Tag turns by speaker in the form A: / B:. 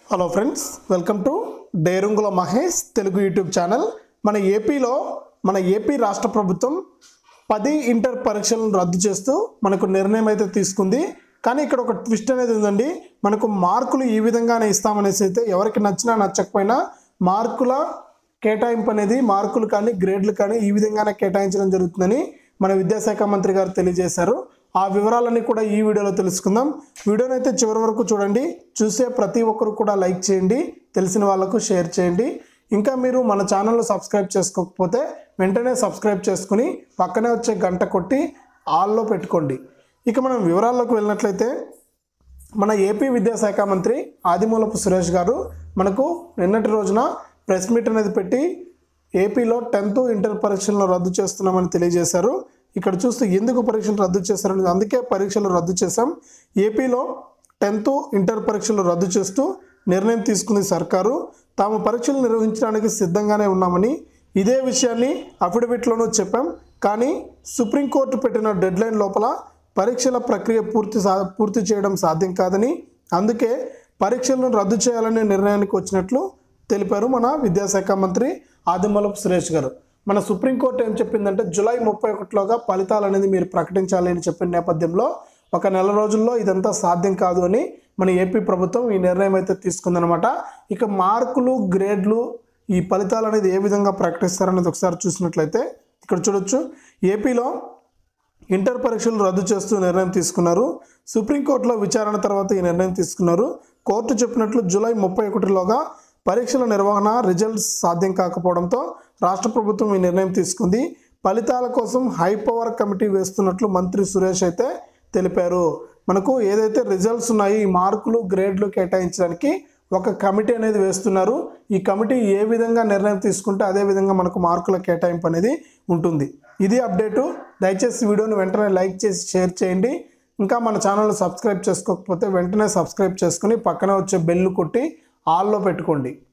A: hello friends welcome to డేరుంగుల Mahesh Telugu YouTube channel మన ఏపీలో మన ఏపీ రాష్ట్ర ప్రభుత్వం పది ఇంటర్ పరీక్షలను రద్దు చేస్తూ మనకు నిర్ణయం అయితే తీసుకుంది కానీ ఇక్కడ ఒక ట్విస్ట్ అనేది ఉందండి మనకు మార్కులు ఈ విధంగానే ఇస్తామనేసి అయితే ఎవరికి నచ్చినా నచ్చకపోయినా మార్కుల కేటాయింపు అనేది మార్కులు కానీ గ్రేడ్లు కానీ ఈ విధంగానే కేటాయించడం జరుగుతుందని మన విద్యాశాఖ మంత్రి గారు తెలియజేశారు ఆ వివరాలన్నీ కూడా ఈ వీడియోలో తెలుసుకుందాం వీడియోని అయితే చివరి వరకు చూడండి చూసే ప్రతి ఒక్కరు కూడా లైక్ చేయండి తెలిసిన వాళ్ళకు షేర్ చేయండి ఇంకా మీరు మన ఛానల్ను సబ్స్క్రైబ్ చేసుకోకపోతే వెంటనే సబ్స్క్రైబ్ చేసుకుని పక్కనే వచ్చే గంట కొట్టి ఆల్లో పెట్టుకోండి ఇక మనం వివరాల్లోకి వెళ్ళినట్లయితే మన ఏపీ విద్యాశాఖ మంత్రి ఆదిమూలపు సురేష్ గారు మనకు నిన్నటి రోజున ప్రెస్ మీట్ అనేది పెట్టి ఏపీలో టెన్త్ ఇంటర్ పరీక్షలను రద్దు చేస్తున్నామని తెలియజేశారు ఇక్కడ చూస్తూ ఎందుకు పరీక్షలు రద్దు చేశారని అందుకే పరీక్షలు రద్దు చేశాం ఏపీలో టెన్త్ ఇంటర్ పరీక్షలు రద్దు చేస్తూ నిర్ణయం తీసుకుంది సర్కారు తాము పరీక్షలు నిర్వహించడానికి సిద్ధంగానే ఉన్నామని ఇదే విషయాన్ని అఫిడవిట్లోనూ చెప్పాం కానీ సుప్రీంకోర్టు పెట్టిన డెడ్లైన్ లోపల పరీక్షల ప్రక్రియ పూర్తి సా పూర్తి చేయడం సాధ్యం కాదని అందుకే పరీక్షలను రద్దు చేయాలనే నిర్ణయానికి వచ్చినట్లు తెలిపారు మన విద్యాశాఖ మంత్రి ఆదిమూలపు సురేష్ గారు మన సుప్రీంకోర్టు ఏం చెప్పిందంటే జూలై ముప్పై ఒకటిలోగా ఫలితాలు అనేది మీరు ప్రకటించాలి అని చెప్పిన నేపథ్యంలో ఒక నెల రోజుల్లో ఇదంతా సాధ్యం కాదు అని మన ఏపీ ప్రభుత్వం ఈ నిర్ణయం అయితే తీసుకుందనమాట ఇక మార్కులు గ్రేడ్లు ఈ ఫలితాలు అనేది ఏ విధంగా ప్రకటిస్తారనేది ఒకసారి చూసినట్లయితే ఇక్కడ చూడొచ్చు ఏపీలో ఇంటర్ పరీక్షలు రద్దు చేస్తూ నిర్ణయం తీసుకున్నారు సుప్రీంకోర్టులో విచారణ తర్వాత ఈ నిర్ణయం తీసుకున్నారు కోర్టు చెప్పినట్లు జూలై ముప్పై ఒకటిలోగా పరీక్షల నిర్వహణ రిజల్ట్స్ సాధ్యం కాకపోవడంతో రాష్ట్ర ప్రభుత్వం ఈ నిర్ణయం తీసుకుంది ఫలితాల కోసం హై పవర్ కమిటీ వేస్తున్నట్లు మంత్రి సురేష్ అయితే తెలిపారు మనకు ఏదైతే రిజల్ట్స్ ఉన్నాయి ఈ మార్కులు గ్రేడ్లు కేటాయించడానికి ఒక కమిటీ అనేది వేస్తున్నారు ఈ కమిటీ ఏ విధంగా నిర్ణయం తీసుకుంటే అదే విధంగా మనకు మార్కుల కేటాయింపు అనేది ఉంటుంది ఇది అప్డేటు దయచేసి వీడియోని వెంటనే లైక్ చేసి షేర్ చేయండి ఇంకా మన ఛానల్ సబ్స్క్రైబ్ చేసుకోకపోతే వెంటనే సబ్స్క్రైబ్ చేసుకుని పక్కనే వచ్చే బెల్ కొట్టి ఆల్లో పెట్టుకోండి